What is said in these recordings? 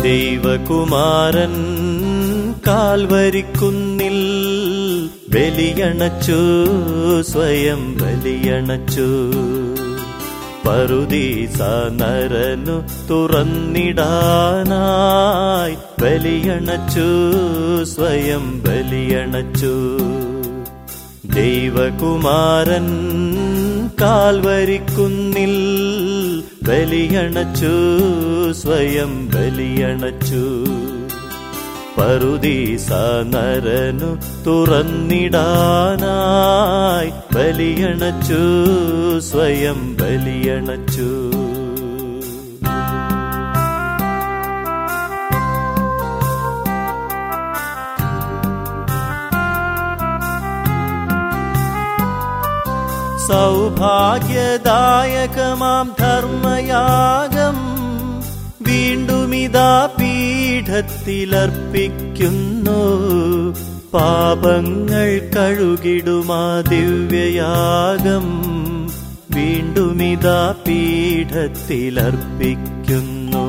ദൈവകുമാരൻ കാൽവരിക്കുന്നിൽ ബലിയണച്ചു സ്വയം ബലിയണച്ചു പറുദീസ നരനു തുറന്നിടാനായി ബലിയണച്ചു സ്വയം ബലിയണച്ചു ദൈവകുമാരൻ കാൽവരിക്കുന്നിൽ ബലിയണച്ചു സ്വയം ബലിയണച്ചു പറുദീസ നരനു തുറന്നിടാനായി ബലിയണച്ചു സ്വയം ബലിയണച്ചു സൗഭാഗ്യദായകമാം ധർമ്മയാഗം വീണ്ടുമിതാ പീഠത്തിലർപ്പിക്കുന്നു പാപങ്ങൾ കഴുകിടുമാ ദിവ്യയാഗം വീണ്ടുമിതാ പീഠത്തിലർപ്പിക്കുന്നു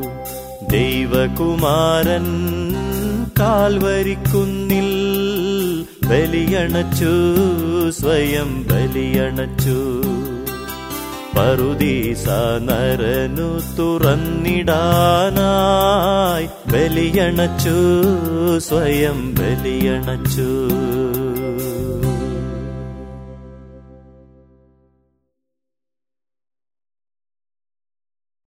ദൈവകുമാരൻ കാൽവരിക്കുന്നിൽ ബലിയണച്ചു സ്വയം ബലിയണച്ചു പറുദീസ നരനു തുറന്നിടാനായി ബലിയണച്ചു സ്വയം ബലിയണച്ചു